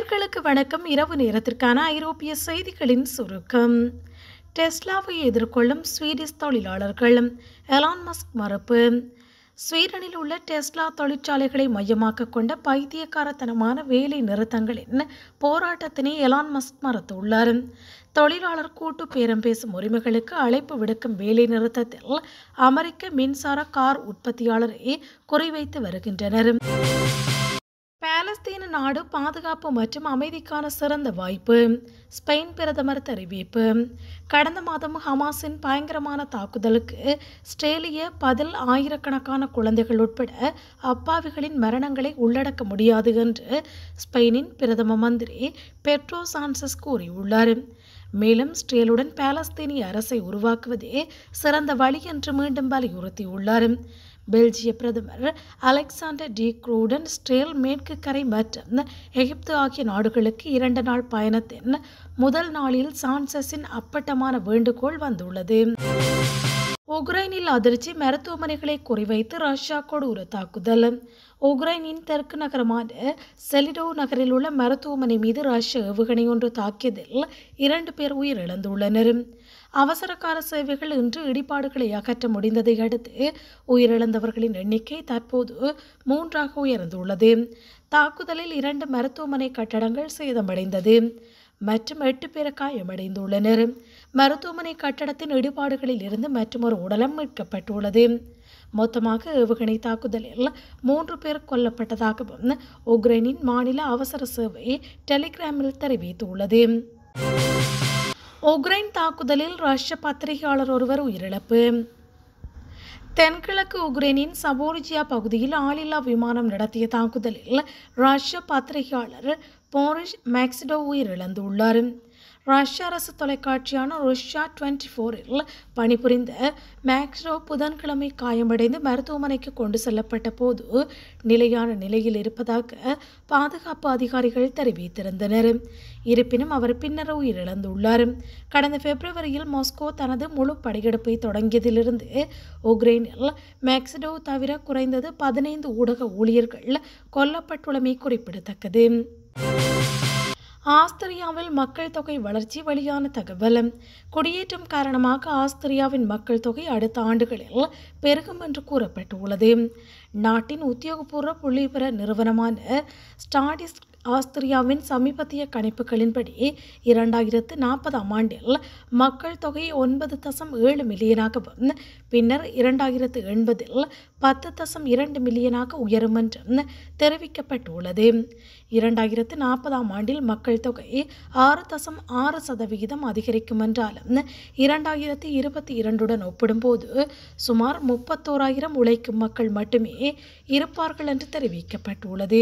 நேர்களுக்கு வணக்கம் இரவு நேரத்திற்கான ஐரோப்பிய செய்திகளின் சுருக்கம் டெஸ்லாவை எதிர்கொள்ளும் ஸ்வீடிஷ் தொழிலாளர்கள் எலான் மஸ்க் மறுப்பு ஸ்வீடனில் உள்ள டெஸ்லா தொழிற்சாலைகளை மையமாக கொண்ட பைத்தியக்காரத்தனமான வேலை நிறுத்தங்களின் போராட்டத்தினை எலான் மஸ்க் மறுத்துள்ளார் தொழிலாளர் கூட்டு பேரம் பேசும் உரிமைகளுக்கு அழைப்பு விடுக்கும் வேலை நிறுத்தத்தில் அமெரிக்க மின்சார கார் உற்பத்தியாளரை குறிவைத்து வருகின்றனர் பாலஸ்தீன நாடு பாதுகாப்பு மற்றும் அமைதிக்கான சிறந்த வாய்ப்பு ஸ்பெயின் பிரதமர் தெரிவிப்பு கடந்த மாதம் ஹமாஸின் பயங்கரமான தாக்குதலுக்கு ஸ்ட்ரேலிய பதில் ஆயிரக்கணக்கான குழந்தைகள் உட்பட அப்பாவிகளின் மரணங்களை உள்ளடக்க முடியாது என்று ஸ்பெயினின் பிரதம மந்திரி பெட்ரோ சான்சஸ் கூறியுள்ளார் மேலும் ஸ்ட்ரேலுடன் பாலஸ்தீனிய அரசை உருவாக்குவதே சிறந்த வழி என்று மீண்டும் வலியுறுத்தியுள்ளார் பெல்ஜிய பிரதமர் அலெக்சாண்டர் டி க்ரூடன் ஸ்ட்ரேல் மேற்கு கரை மற்றும் எகிப்து ஆகிய நாடுகளுக்கு இரண்டு நாள் பயணத்தின் முதல் நாளில் சான்சஸின் அப்பட்டமான வேண்டுகோள் வந்துள்ளது உக்ரைனில் அதிர்ச்சி மருத்துவமனைகளை குறிவைத்து ரஷ்யா கொடூர தாக்குதல் உக்ரைனின் தெற்கு நகரமான செலிடோ நகரில் உள்ள மருத்துவமனை மீது ரஷ்ய ஏவுகணை ஒன்று தாக்கியதில் இரண்டு பேர் உயிரிழந்துள்ளனர் அவசரகால சேவைகள் இன்று இடிபாடுகளை அகற்ற முடிந்ததை அடுத்து உயிரிழந்தவர்களின் எண்ணிக்கை தற்போது மூன்றாக உயர்ந்துள்ளது தாக்குதலில் இரண்டு மருத்துவமனை கட்டடங்கள் சேதமடைந்தது மற்றும் எட்டு பேர் காயமடைந்துள்ளனர் மருத்துவமனை கட்டடத்தின் இடிபாடுகளில் இருந்து மற்றொரு உடலம் மீட்கப்பட்டுள்ளது மொத்தமாக ஏவுகணை தாக்குதலில் மூன்று பேர் கொல்லப்பட்டதாகவும் உக்ரைனின் மாநில அவசர சேவை டெலிகிராமில் தெரிவித்துள்ளது உக்ரைன் தாக்குதலில் ரஷ்ய பத்திரிகையாளர் ஒருவர் உயிரிழப்பு தென்கிழக்கு உக்ரைனின் சபோரிஜியா பகுதியில் ஆளில்லா விமானம் நடத்திய தாக்குதலில் ரஷ்ய பத்திரிகையாளர் போரிஷ் மேக்சிடோ உயிரிழந்துள்ளார் ரஷ்ய அரசு தொலைக்காட்சியான ருஷ்யா டுவெண்ட்டி ஃபோரில் பணிபுரிந்த மேக்ஸ்ரோ புதன்கிழமை காயமடைந்து மருத்துவமனைக்கு கொண்டு செல்லப்பட்ட போது நிலையான நிலையில் இருப்பதாக பாதுகாப்பு அதிகாரிகள் தெரிவித்திருந்தனர் இருப்பினும் அவர் பின்னர் உயிரிழந்துள்ளார் கடந்த பிப்ரவரியில் மாஸ்கோ தனது முழு படையெடுப்பை தொடங்கியதிலிருந்து உக்ரைனில் மேக்சிடோ தவிர குறைந்தது பதினைந்து ஊடக ஊழியர்கள் கொல்லப்பட்டுள்ளமை குறிப்பிடத்தக்கது ஆஸ்திரியாவில் மக்கள் தொகை வளர்ச்சி வெளியான தகவல் குடியேற்றம் காரணமாக ஆஸ்திரியாவின் மக்கள் தொகை அடுத்த ஆண்டுகளில் பெருகும் என்று கூறப்பட்டுள்ளது நாட்டின் உத்தியோகபூர்வ புள்ளிவிவர நிறுவனமான ஸ்டாடிஸ் ஆஸ்திரியாவின் சமீபத்திய கணிப்புகளின்படி இரண்டாயிரத்து நாற்பதாம் ஆண்டில் மக்கள் தொகை ஒன்பது தசம் ஏழு மில்லியனாகவும் பின்னர் இரண்டாயிரத்து எண்பதில் பத்து தசம் இரண்டு மில்லியனாக உயரும் என்றும் தெரிவிக்கப்பட்டுள்ளது இரண்டாயிரத்து நாற்பதாம் ஆண்டில் மக்கள் தொகை ஆறு தசம் ஆறு சதவிகிதம் அதிகரிக்கும் என்றாலும் இரண்டாயிரத்தி இருபத்தி இரண்டுடன் ஒப்பிடும்போது சுமார் முப்பத்தோராயிரம் உழைக்கும் மக்கள் மட்டுமே இருப்பார்கள் என்று தெரிவிக்கப்பட்டுள்ளது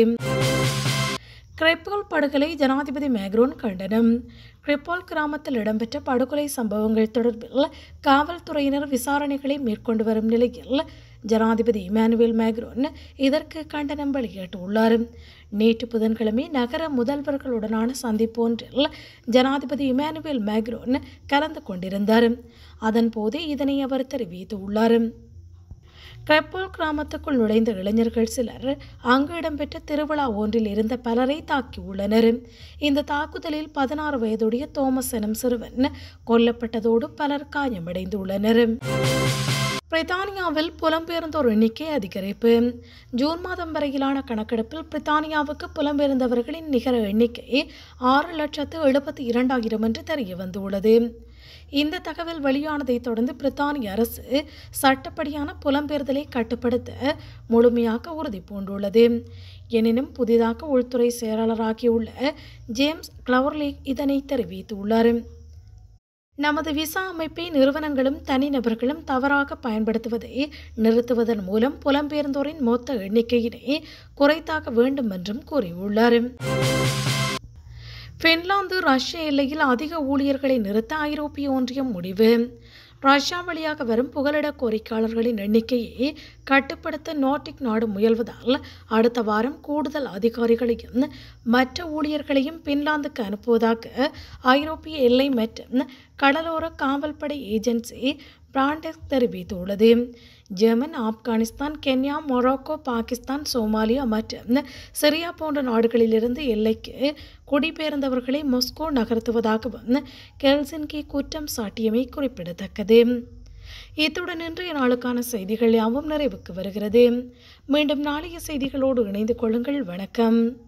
கிரெப்போல் படுகொலை ஜனாதிபதி மேக்ரோன் கண்டனம் கிரிப்போல் கிராமத்தில் இடம்பெற்ற படுகொலை சம்பவங்கள் தொடர்பில் காவல்துறையினர் விசாரணைகளை மேற்கொண்டு வரும் நிலையில் ஜனாதிபதி இமானுவேல் மேக்ரோன் இதற்கு கண்டனம் வெளியிட்டுள்ளார் நேற்று புதன்கிழமை நகர முதல்வர்களுடனான சந்திப்பு ஒன்றில் ஜனாதிபதி இமானுவேல் மேக்ரோன் கலந்து கொண்டிருந்தார் அதன்போது இதனை அவர் தெரிவித்துள்ளார் கப்போல் கிராமத்துக்குள் நுழைந்த இளைஞர்கள் சிலர் அங்கு இடம்பெற்ற திருவிழா ஒன்றில் இருந்த பலரை தாக்கியுள்ளனர் இந்த தாக்குதலில் பதினாறு வயதுடைய தோமஸ் எனும் சிறுவன் கொல்லப்பட்டதோடு பலர் காயமடைந்துள்ளனர் பிரித்தானியாவில் புலம்பெயர்ந்தோர் எண்ணிக்கை அதிகரிப்பு ஜூன் மாதம் வரையிலான கணக்கெடுப்பில் பிரித்தானியாவுக்கு புலம்பெயர்ந்தவர்களின் நிகர எண்ணிக்கை ஆறு லட்சத்து எழுபத்தி இரண்டாயிரம் என்று தெரிய வந்துள்ளது இந்த தகவல் வெளியானதை தொடர்ந்து பிரித்தானிய அரசு சட்டப்படியான புலம்பெயர்தலை கட்டுப்படுத்த முழுமையாக உறுதி பூண்டுள்ளது எனினும் புதிதாக உள்துறை செயலாளராகியுள்ள ஜேம்ஸ் கிளவர்லி இதனை தெரிவித்துள்ளார் நமது விசா அமைப்பை நிறுவனங்களும் தனிநபர்களும் தவறாக பயன்படுத்துவதை நிறுத்துவதன் மூலம் புலம்பெயர்ந்தோரின் மொத்த எண்ணிக்கையினை குறைத்தாக வேண்டும் என்றும் கூறியுள்ளார் பின்லாந்து ரஷ்ய எல்லையில் அதிக ஊழியர்களை நிறுத்த ஐரோப்பிய ஒன்றியம் முடிவு ரஷ்யா வழியாக வரும் புகலிட கோரிக்கையாளர்களின் எண்ணிக்கையை கட்டுப்படுத்த நாட்டிக் நாடு முயல்வதால் அடுத்த வாரம் கூடுதல் அதிகாரிகளையும் மற்ற ஊழியர்களையும் பின்லாந்துக்கு அனுப்புவதாக ஐரோப்பிய எல்லை மற்றும் கடலோர காவல்படை ஏஜென்சி பிராண்டெக்ஸ் தெரிவித்துள்ளது German Afghanistan Kenya Morocco Pakistan Somalia மற்றும் சிரியா போன்ற நாடுகளிலிருந்து எல்லைக்கு குடிபெயர்ந்தவர்களை மொஸ்கோ நகர்த்துவதாகவும் கெல்சின்கி குற்றம் சாட்டியமை குறிப்பிடத்தக்கது இத்துடன் இன்றைய நாளுக்கான செய்திகள் யாவும் நிறைவுக்கு வருகிறது மீண்டும் நாளைய செய்திகளோடு இணைந்து கொள்ளுங்கள் வணக்கம்